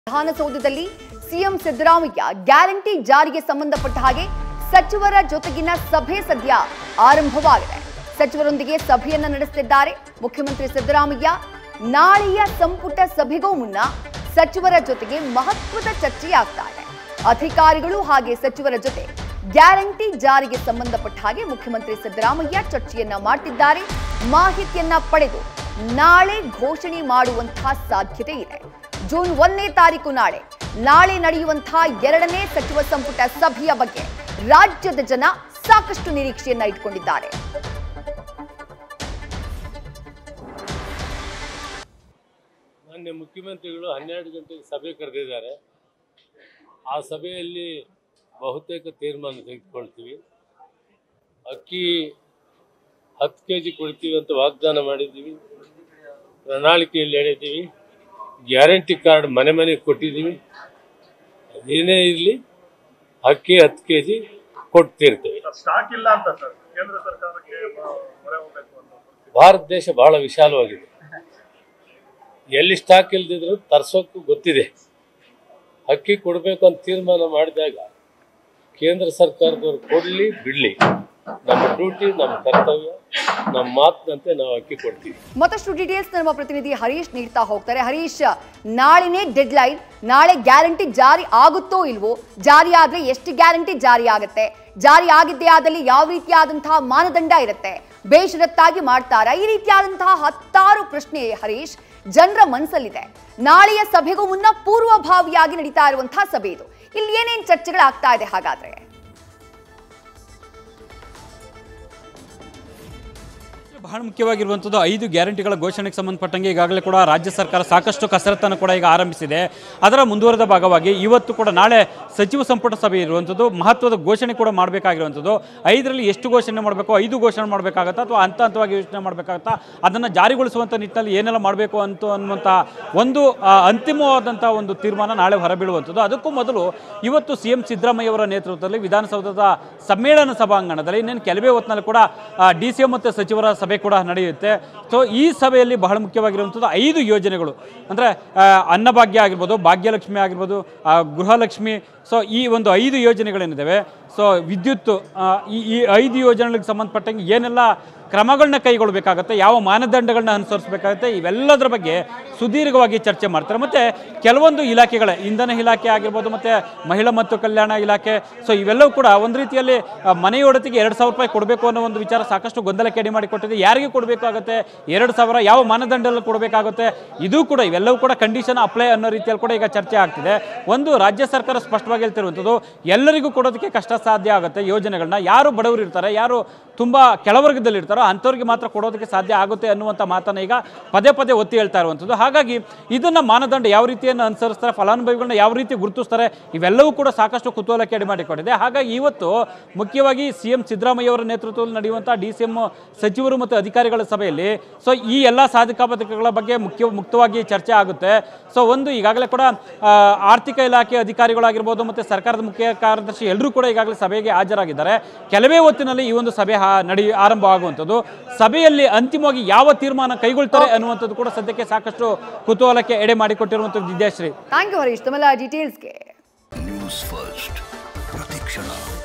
ವಿಧಾನಸೌಧದಲ್ಲಿ CM Siddaramaiah guarantee ಜಾರಿಗೆ ಸಂಬಂಧಪಟ್ಟ ಹಾಗೆ ಸಚಿವರ ಜೊತೆಗಿನ ಸಭೆ ಸದ್ಯ ಆರಂಭವಾಗಿದೆ ಸಚಿವರೊಂದಿಗೆ ಸಭೆಯನ್ನ ನಡೆಸುತ್ತಿದ್ದಾರೆ ಮುಖ್ಯಮಂತ್ರಿ ಸಿದ್ದರಾಮಯ್ಯ ನಾಳೆಯ ಸಂಪುಟ ಸಭೆಗೂ ಮುನ್ನ ಸಚಿವರ ಜೊತೆಗೆ ಮಹತ್ವದ ಚರ್ಚೆಯಾಗ್ತಾ ಇದೆ ಅಧಿಕಾರಿಗಳು ಹಾಗೆ ಸಚಿವರ ಜೊತೆ ಗ್ಯಾರಂಟಿ ಜಾರಿಗೆ ಸಂಬಂಧಪಟ್ಟ ಹಾಗೆ ಮುಖ್ಯಮಂತ್ರಿ ಸಿದ್ದರಾಮಯ್ಯ ಚರ್ಚೆಯನ್ನ ಮಾಡ್ತಿದ್ದಾರೆ ಮಾಹಿತಿಯನ್ನ ಪಡೆದು ನಾಳೆ ಘೋಷಣೆ ಮಾಡುವಂತಹ ಸಾಧ್ಯತೆ ಇದೆ ಜೂನ್ ಒಂದನೇ ತಾರೀಕು ನಾಳೆ ನಾಳೆ ನಡೆಯುವಂತಹ ಎರಡನೇ ಸಚಿವ ಸಂಪುಟ ಸಭೆಯ ಬಗ್ಗೆ ರಾಜ್ಯದ ಜನ ಸಾಕಷ್ಟು ನಿರೀಕ್ಷೆಯನ್ನ ಇಟ್ಕೊಂಡಿದ್ದಾರೆ ಮಾನ್ಯ ಮುಖ್ಯಮಂತ್ರಿಗಳು ಹನ್ನೆರಡು ಗಂಟೆಗೆ ಸಭೆ ಕರೆದಿದ್ದಾರೆ ಆ ಸಭೆಯಲ್ಲಿ ಬಹುತೇಕ ತೀರ್ಮಾನ ತೆಗೆದುಕೊಳ್ತೀವಿ ಅಕ್ಕಿ ಹತ್ತು ಕೆ ಜಿ ಕೊಡ್ತೀವಿ ಅಂತ ವಾಗ್ದಾನ ಮಾಡಿದ್ದೀವಿ ಪ್ರಣಾಳಿಕೆಯಲ್ಲಿ ಹೇಳಿದ್ದೀವಿ ಗ್ಯಾರಂಟಿ ಕಾರ್ಡ್ ಮನೆ ಮನೆಗೆ ಕೊಟ್ಟಿದ್ದೀವಿ ಅದೇನೇ ಇರಲಿ ಅಕ್ಕಿ ಹತ್ತು ಕೆ ಜಿ ಕೊಡ್ತಿರ್ತೇವೆ ಸ್ಟಾಕ್ ಇಲ್ಲ ಅಂತ ಸರ್ ಕೇಂದ್ರ ಸರ್ಕಾರಕ್ಕೆ ಮ- ಮೊರೆ ಹೋಗ್ಬೇಕು ಅಂತ ಭಾರತ ದೇಶ ಬಹಳ ವಿಶಾಲವಾಗಿದೆ ಎಲ್ಲಿ ಸ್ಟಾಕ್ ಇಲ್ದಿದ್ರು ತರ್ಸೋಕ್ಕೂ ಗೊತ್ತಿದೆ ಅಕ್ಕಿ ಕೊಡಬೇಕು ಅಂತ ತೀರ್ಮಾನ ಮಾಡಿದಾಗ ಕೇಂದ್ರ ಸರ್ಕಾರದವ್ರು ಕೊಡಲಿ ಬಿಡಲಿ ನಮ್ಮ ಡ್ಯೂಟಿ ನಮ್ಮ ಕರ್ತವ್ಯ ನಮ್ಮ ಮಾತಿನಂತೆ ನಾವು ಅಕ್ಕಿ ಕೊಡ್ತೀವಿ ಮತ್ತಷ್ಟು ಡೀಟೇಲ್ಸ್ ನಮ್ಮ ಪ್ರತಿನಿಧಿ ಹರೀಶ್ ನೀಡ್ತಾ ಹೋಗ್ತಾರೆ ಹರೀಶ್ ನಾಳೆನೇ ಡೆಡ್ ಲೈನ್ ನಾಳೆ ಗ್ಯಾರಂಟಿ ಜಾರಿ ಆಗುತ್ತೋ ಇಲ್ವೋ ಜಾರಿ ಆದ್ರೆ ಎಷ್ಟು ಗ್ಯಾರಂಟಿ ಜಾರಿ ಆಗುತ್ತೆ ಜಾರಿ ಆಗಿದ್ದೇ ಆದಲ್ಲಿ ಯಾವ ರೀತಿಯಾದಂತಹ ಮಾನದಂಡ ಇರುತ್ತೆ ಬೇಷರತ್ತಾಗಿ ಮಾಡ್ತಾರಾ ಈ ರೀತಿಯಾದಂತಹ ಹತ್ತಾರು ಪ್ರಶ್ನೆ ಹರೀಶ್ ಜನರ ಮನಸ್ಸಲ್ಲಿದೆ ನಾಳೆಯ ಸಭೆಗೂ ಮುನ್ನ ಪೂರ್ವಭಾವಿಯಾಗಿ ನಡೀತಾ ಇರುವಂತಹ ಸಭೆ ಇದು ಇಲ್ಲಿ ಏನೇನ್ ಚರ್ಚೆಗಳಾಗ್ತಾ ಇದೆ ಹಾಗಾದ್ರೆ ಬಹಳ ಮುಖ್ಯವಾಗಿರುವಂಥದ್ದು ಐದು ಗ್ಯಾರಂಟಿಗಳ ಘೋಷಣೆಗೆ ಸಂಬಂಧಪಟ್ಟಂಗೆ ಈಗಾಗಲೇ ಕೂಡ ರಾಜ್ಯ ಸರ್ಕಾರ ಸಾಕಷ್ಟು ಕಸರತ್ತನ್ನು ಕೂಡ ಈಗ ಆರಂಭಿಸಿದೆ ಅದರ ಮುಂದುವರೆದ ಭಾಗವಾಗಿ ಇವತ್ತು ಕೂಡ ನಾಳೆ ಸಚಿವ ಸಂಪುಟ ಸಭೆ ಇರುವಂಥದ್ದು ಮಹತ್ವದ ಘೋಷಣೆ ಕೂಡ ಮಾಡಬೇಕಾಗಿರುವಂಥದ್ದು ಐದರಲ್ಲಿ ಎಷ್ಟು ಘೋಷಣೆ ಮಾಡಬೇಕು ಐದು ಘೋಷಣೆ ಮಾಡಬೇಕಾಗತ್ತಾ ಅಥವಾ ಹಂತ ಹಂತವಾಗಿ ಯೋಚನೆ ಮಾಡಬೇಕಾಗತ್ತಾ ಅದನ್ನು ಜಾರಿಗೊಳಿಸುವಂಥ ನಿಟ್ಟಿನಲ್ಲಿ ಏನೆಲ್ಲ ಮಾಡಬೇಕು ಅಂತ ಅನ್ನುವಂಥ ಒಂದು ಆ, ಅಂತಿಮವಾದಂಥ ಒಂದು ತೀರ್ಮಾನ ನಾಳೆ ಹೊರಬೀಳುವಂಥದ್ದು ಅದಕ್ಕೂ ಮೊದಲು ಇವತ್ತು ಸಿ ಎಂ ಸಿದ್ದರಾಮಯ್ಯ ಅವರ ನೇತೃತ್ವದಲ್ಲಿ ವಿಧಾನಸೌಧದ ಸಮ್ಮೇಳನ ಸಭಾಂಗಣದಲ್ಲಿ ಇನ್ನೇನು ಕೆಲವೇ ಹೊತ್ತಿನಲ್ಲಿ ಕೂಡ ಡಿ ಸಿ ಎಂ ಮತ್ತು ಸಚಿವರ ಸಭೆ ಕೂಡ ನಡೆಯುತ್ತೆ ಸೊ ಈ ಸಭೆಯಲ್ಲಿ ಬಹಳ ಮುಖ್ಯವಾಗಿರುವಂಥದ್ದು ಐದು ಯೋಜನೆಗಳು ಅಂದರೆ ಅನ್ನಭಾಗ್ಯ ಆಗಿರ್ಬೋದು ಭಾಗ್ಯಲಕ್ಷ್ಮಿ ಆಗಿರ್ಬೋದು ಆ, ಗೃಹಲಕ್ಷ್ಮಿ ಸೊ ಈ ಒಂದು ಐದು ಯೋಜನೆಗಳೇನಿದ್ದಾವೆ ಸೊ ವಿದ್ಯುತ್ ಆ, ಈ ಈ ಐದು ಯೋಜನೆಗಳಿಗೆ ಸಂಬಂಧಪಟ್ಟಂಗೆ ಏನೆಲ್ಲ ಕ್ರಮಗಳನ್ನ ಕೈಗೊಳ್ಳಬೇಕಾಗತ್ತೆ ಯಾವ ಮಾನದಂಡಗಳನ್ನ ಅನುಸರಿಸಬೇಕಾಗತ್ತೆ ಇವೆಲ್ಲದರ ಬಗ್ಗೆ ಸುದೀರ್ಘವಾಗಿ ಚರ್ಚೆ ಮಾಡ್ತಾರೆ ಮತ್ತು ಕೆಲವೊಂದು ಇಲಾಖೆಗಳೇ ಇಂಧನ ಇಲಾಖೆ ಆಗಿರ್ಬೋದು ಮತ್ತು ಮಹಿಳಾ ಮತ್ತು ಕಲ್ಯಾಣ ಇಲಾಖೆ ಸೊ ಇವೆಲ್ಲವೂ ಕೂಡ ಒಂದು ರೀತಿಯಲ್ಲಿ ಆ, ಮನೆಯೊಡತಿಗೆ ಎರಡು ಸಾವಿರ ರೂಪಾಯಿ ಕೊಡಬೇಕು ಅನ್ನೋ ಒಂದು ವಿಚಾರ ಸಾಕಷ್ಟು ಗೊಂದಲಕ್ಕೆ ಎಡೆ ಮಾಡಿಕೊಟ್ಟಿದೆ ಯಾರಿಗೆ ಕೊಡಬೇಕಾಗುತ್ತೆ ಎರಡು ಸಾವಿರ ಯಾವ ಮಾನದಂಡದಲ್ಲಿ ಕೊಡಬೇಕಾಗುತ್ತೆ ಇದು ಕೂಡ ಇವೆಲ್ಲವೂ ಕೂಡ ಕಂಡೀಷನ್ ಅಪ್ಲೈ ಅನ್ನೋ ರೀತಿಯಲ್ಲಿ ಕೂಡ ಈಗ ಚರ್ಚೆ ಆಗ್ತಿದೆ ಒಂದು ರಾಜ್ಯ ಸರ್ಕಾರ ಸ್ಪಷ್ಟವಾಗಿ ಹೇಳ್ತಿರುವಂಥದ್ದು ಎಲ್ಲರಿಗೂ ಕೊಡೋದಕ್ಕೆ ಕಷ್ಟ ಸಾಧ್ಯ ಆಗುತ್ತೆ ಯೋಜನೆಗಳನ್ನ ಯಾರು ಬಡವರು ಇರ್ತಾರೆ ಯಾರು ತುಂಬ ಕೆಳವರ್ಗದಲ್ಲಿ ಇರ್ತಾರೋ ಅಂಥವ್ರಿಗೆ ಮಾತ್ರ ಕೊಡೋದಕ್ಕೆ ಸಾಧ್ಯ ಆಗುತ್ತೆ ಅನ್ನುವಂಥ ಮಾತನ್ನು ಈಗ ಪದೇ ಪದೇ ಒತ್ತಿ ಹೇಳ್ತಾ ಇರುವಂಥದ್ದು ಹಾಗಾಗಿ ಇದನ್ನ ಮಾನದಂಡ ಯಾವ ರೀತಿಯನ್ನು ಅನುಸರಿಸ್ತಾರೆ ಫಲಾನುಭವಿಗಳನ್ನ ಯಾವ ರೀತಿ ಗುರುತಿಸ್ತಾರೆ ಇವೆಲ್ಲವೂ ಕೂಡ ಸಾಕಷ್ಟು ಕುತೂಹಲಕ್ಕೆ ಎಡೆ ಮಾಡಿಕೊಟ್ಟಿದೆ ಹಾಗಾಗಿ ಇವತ್ತು ಮುಖ್ಯವಾಗಿ ಸಿ ಎಂ ಸಿದ್ದರಾಮಯ್ಯ ಅವರ ನೇತೃತ್ವದಲ್ಲಿ ನಡೆಯುವಂಥ ಡಿ ಸಿ ಎಂ ಸಚಿವರು ಮತ್ತು ಅಧಿಕಾರಿಗಳ ಸಭೆಯಲ್ಲಿ ಸೊ ಈ ಎಲ್ಲ ಸಾಧಕಾಬಾಧಕಗಳ ಬಗ್ಗೆ ಮುಖ್ಯ ಮುಕ್ತವಾಗಿ ಚರ್ಚೆ ಆಗುತ್ತೆ ಸೊ ಒಂದು ಈಗಾಗಲೇ ಕೂಡ ಆ, ಆರ್ಥಿಕ ಇಲಾಖೆ ಅಧಿಕಾರಿಗಳಾಗಿರ್ಬೋದು ಮತ್ತು ಸರ್ಕಾರದ ಮುಖ್ಯ ಕಾರ್ಯದರ್ಶಿ ಎಲ್ಲರೂ ಕೂಡ ಈಗಾಗಲೇ ಸಭೆಗೆ ಹಾಜರಾಗಿದ್ದಾರೆ ಕೆಲವೇ ಹೊತ್ತಿನಲ್ಲಿ ಈ ಒಂದು ಸಭೆ ಹಾ- ನಡಿ ಆರಂಭವಾಗುವಂಥದ್ದು ಸಭೆಯಲ್ಲಿ ಅಂತಿಮವಾಗಿ ಯಾವ ತೀರ್ಮಾನ ಕೈಗೊಳ್ತಾರೆ ಅನ್ನುವಂಥದ್ದು ಕೂಡ ಸದ್ಯಕ್ಕೆ ಸಾಕಷ್ಟು ಕುತೂಹಲಕ್ಕೆ ಎಡೆ ಮಾಡಿಕೊಟ್ಟಿರುವಂಥದ್ದು ವಿದ್ಯಾಶ್ರೀ ಥ್ಯಾಂಕ್ ಯು ಹರೀಶ್ ತಮ್ಮೆಲ್ಲ ಡೀಟೇಲ್ಸ್ಗೆ ನ್ಯೂಸ್ ಫಸ್ಟ್ ಪ್ರತಿಕ್ಷಣ